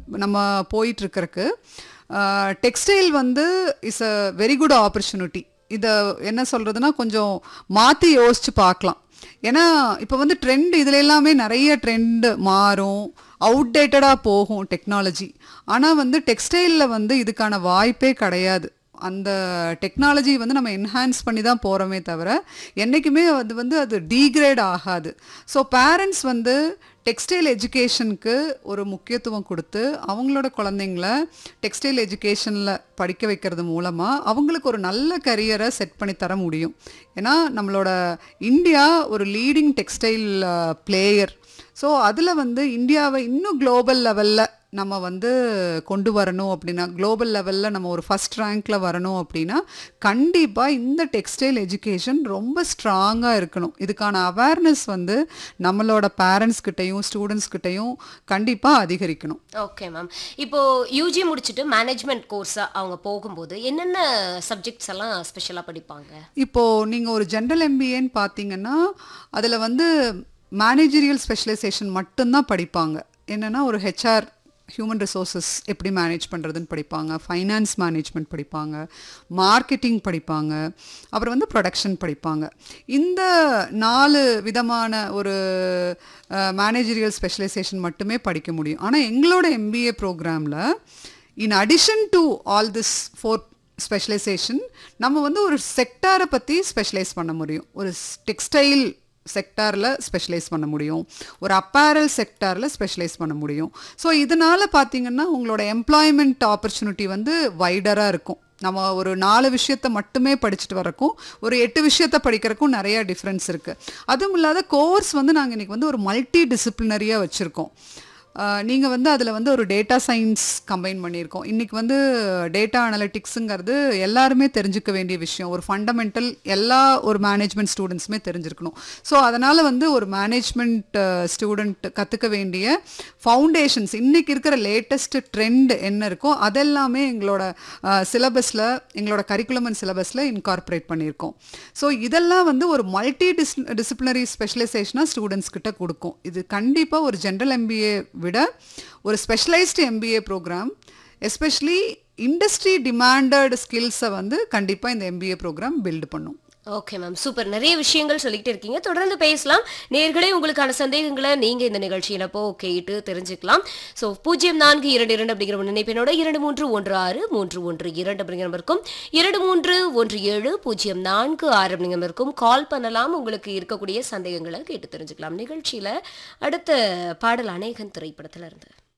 நம்ம போயிட்டுருக்கறக்கு டெக்ஸ்டைல் வந்து is a very good opportunity இதை என்ன சொல்கிறதுனா கொஞ்சம் மாற்றி யோசிச்சு பார்க்கலாம் ஏன்னா இப்போ வந்து ட்ரெண்ட் இதில் எல்லாமே நிறைய ட்ரெண்டு மாறும் அவுடேட்டடாக போகும் டெக்னாலஜி ஆனால் வந்து டெக்ஸ்டைலில் வந்து இதுக்கான வாய்ப்பே கிடையாது அந்த டெக்னாலஜி வந்து நம்ம என்ஹான்ஸ் பண்ணி தான் போகிறோமே தவிர என்றைக்குமே அது வந்து அது டீக்ரேட் ஆகாது ஸோ பேரண்ட்ஸ் வந்து டெக்ஸ்டைல் எஜுகேஷனுக்கு ஒரு முக்கியத்துவம் கொடுத்து அவங்களோட குழந்தைங்கள டெக்ஸ்டைல் எஜுகேஷனில் படிக்க வைக்கிறது மூலமாக அவங்களுக்கு ஒரு நல்ல கரியரை செட் பண்ணி தர முடியும் ஏன்னா நம்மளோட இந்தியா ஒரு லீடிங் டெக்ஸ்டைல் பிளேயர் ஸோ அதில் வந்து இந்தியாவை இன்னும் குளோபல் லெவலில் நம்ம வந்து கொண்டு வரணும் அப்படின்னா குளோபல் லெவலில் நம்ம ஒரு ஃபஸ்ட் ரேங்க்கில் வரணும் அப்படின்னா கண்டிப்பாக இந்த டெக்ஸ்டைல் எஜுகேஷன் ரொம்ப ஸ்ட்ராங்காக இருக்கணும் இதுக்கான அவேர்னஸ் வந்து நம்மளோட பேரண்ட்ஸ் கிட்டேயும் ஸ்டூடெண்ட்ஸ் கிட்டேயும் கண்டிப்பாக அதிகரிக்கணும் ஓகே மேம் இப்போ யூஜி முடிச்சுட்டு மேனேஜ்மெண்ட் கோர்ஸா அவங்க போகும்போது என்னென்ன சப்ஜெக்ட்ஸ் எல்லாம் ஸ்பெஷலா படிப்பாங்க இப்போது நீங்கள் ஒரு ஜென்ரல் எம்பிஏன்னு பார்த்தீங்கன்னா அதில் வந்து மேனேஜரியல் ஸ்பெஷலைசேஷன் மட்டும்தான் படிப்பாங்க என்னென்னா ஒரு ஹெச்ஆர் ஹியூமன் ரிசோர்ஸஸ் எப்படி மேனேஜ் பண்ணுறதுன்னு படிப்பாங்க ஃபைனான்ஸ் மேனேஜ்மெண்ட் படிப்பாங்க மார்க்கெட்டிங் படிப்பாங்க அப்புறம் வந்து ப்ரொடக்ஷன் படிப்பாங்க இந்த நாலு விதமான ஒரு மேனேஜரியல் ஸ்பெஷலைசேஷன் மட்டுமே படிக்க முடியும் ஆனால் எங்களோட எம்பிஏ ப்ரோக்ராமில் in addition to all this four specialisation நம்ம வந்து ஒரு செக்டாரை பற்றி ஸ்பெஷலைஸ் பண்ண முடியும் ஒரு டெக்ஸ்டைல் செக்டாரில் ஸ்பெஷலைஸ் பண்ண முடியும் ஒரு அப்பேரல் செக்டாரில் ஸ்பெஷலைஸ் பண்ண முடியும் ஸோ இதனால் பார்த்தீங்கன்னா உங்களோட எம்ப்ளாய்மெண்ட் ஆப்பர்ச்சுனிட்டி வந்து வைடராக இருக்கும் நம்ம ஒரு நாலு விஷயத்த மட்டுமே படிச்சுட்டு வரக்கும் ஒரு எட்டு விஷயத்த படிக்கிறக்கும் நிறைய டிஃப்ரென்ஸ் இருக்குது அதுவும் இல்லாத கோர்ஸ் வந்து நாங்கள் இன்றைக்கி வந்து ஒரு மல்டி டிசிப்ளினரியாக வச்சுருக்கோம் நீங்கள் வந்து அதில் வந்து ஒரு டேட்டா சயின்ஸ் கம்பைன் பண்ணியிருக்கோம் இன்றைக்கி வந்து டேட்டா அனலிட்டிக்ஸுங்கிறது எல்லாருமே தெரிஞ்சுக்க வேண்டிய விஷயம் ஒரு ஃபண்டமெண்டல் எல்லா ஒரு மேனேஜ்மெண்ட் ஸ்டூடெண்ட்ஸுமே தெரிஞ்சிருக்கணும் ஸோ அதனால் வந்து ஒரு மேனேஜ்மெண்ட் ஸ்டூடெண்ட் கற்றுக்க வேண்டிய ஃபவுண்டேஷன்ஸ் இன்றைக்கி இருக்கிற லேட்டஸ்ட் ட்ரெண்ட் என்ன இருக்கோ அதெல்லாமே எங்களோட சிலபஸில் எங்களோட கரிக்குலம் அண்ட் சிலபஸில் இன்கார்பரேட் பண்ணியிருக்கோம் ஸோ இதெல்லாம் வந்து ஒரு மல்டி டிஸ் டிசிப்ளினரி ஸ்பெஷலைசேஷனாக ஸ்டூடெண்ட்ஸ் கிட்ட கொடுக்கும் இது கண்டிப்பாக ஒரு ஜென்ரல் எம்பிஏ விட ஒரு specialised MBA programme especially industry demanded ஸ்கில்ஸை வந்து கண்டிப்பாக இந்த எம்பிஏ ப்ரோக்ராம் பில்டு பண்ணும் ஓகே மேம் சூப்பர் நிறைய விஷயங்கள் சொல்லிட்டு இருக்கீங்க தொடர்ந்து பேசலாம் நேர்களே உங்களுக்கான சந்தேகங்களை நீங்க இந்த நிகழ்ச்சியில போ கேட்டு தெரிஞ்சுக்கலாம் ஸோ பூஜ்ஜியம் நான்கு இரண்டு இரண்டு அப்படிங்கிற ஒரு நினைப்பினோட இரண்டு மூன்று ஒன்று ஆறு மூன்று ஒன்று இரண்டு அப்படிங்கிற நம்பருக்கும் இரண்டு மூன்று ஒன்று ஏழு பூஜ்ஜியம் நான்கு ஆறு அப்படிங்கிற நம்பருக்கும் கால் பண்ணலாம் உங்களுக்கு இருக்கக்கூடிய சந்தேகங்களை கேட்டு தெரிஞ்சுக்கலாம் நிகழ்ச்சியில அடுத்த பாடல் அநேகன் திரைப்படத்துல இருந்து